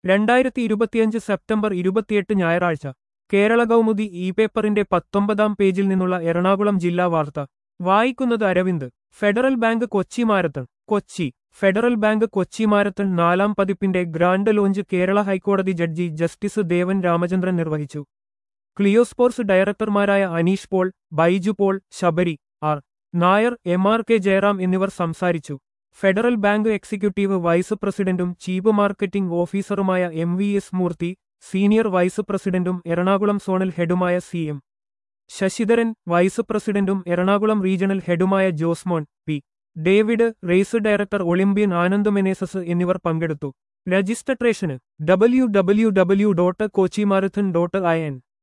രണ്ടായിരത്തി ഇരുപത്തിയഞ്ച് സെപ്റ്റംബർ ഇരുപത്തിയെട്ട് ഞായറാഴ്ച കേരള കൗമുദി ഇ പേപ്പറിന്റെ പത്തൊമ്പതാം പേജിൽ നിന്നുള്ള എറണാകുളം ജില്ലാ വാർത്ത വായിക്കുന്നത് Aravind Federal Bank Kochi marathon Kochi Federal Bank Kochi marathon നാലാം പതിപ്പിന്റെ ഗ്രാൻഡ് ലോഞ്ച് കേരള ഹൈക്കോടതി ജഡ്ജി ജസ്റ്റിസ് ദേവൻ രാമചന്ദ്രൻ നിർവഹിച്ചു ക്ലിയോസ്പോർട്സ് ഡയറക്ടർമാരായ Aneesh Paul Baiju Paul Sabari R Nair M R K Jayaram എന്നിവർ സംസാരിച്ചു ഫെഡറൽ ബാങ്ക് എക്സിക്യൂട്ടീവ് വൈസ് പ്രസിഡന്റും ചീഫ് മാർക്കറ്റിംഗ് ഓഫീസറുമായ M V S Murthy senior vice പ്രസിഡന്റും എറണാകുളം സോണൽ ഹെഡുമായ സി എം ശശിധരൻ വൈസ് പ്രസിഡന്റും എറണാകുളം റീജിയണൽ ഹെഡുമായ Josemon P David race director Olympian Anand Menezes എന്നിവർ പങ്കെടുത്തു രജിസ്ട്രേഷന് W W W dot Kochi marathon dot I N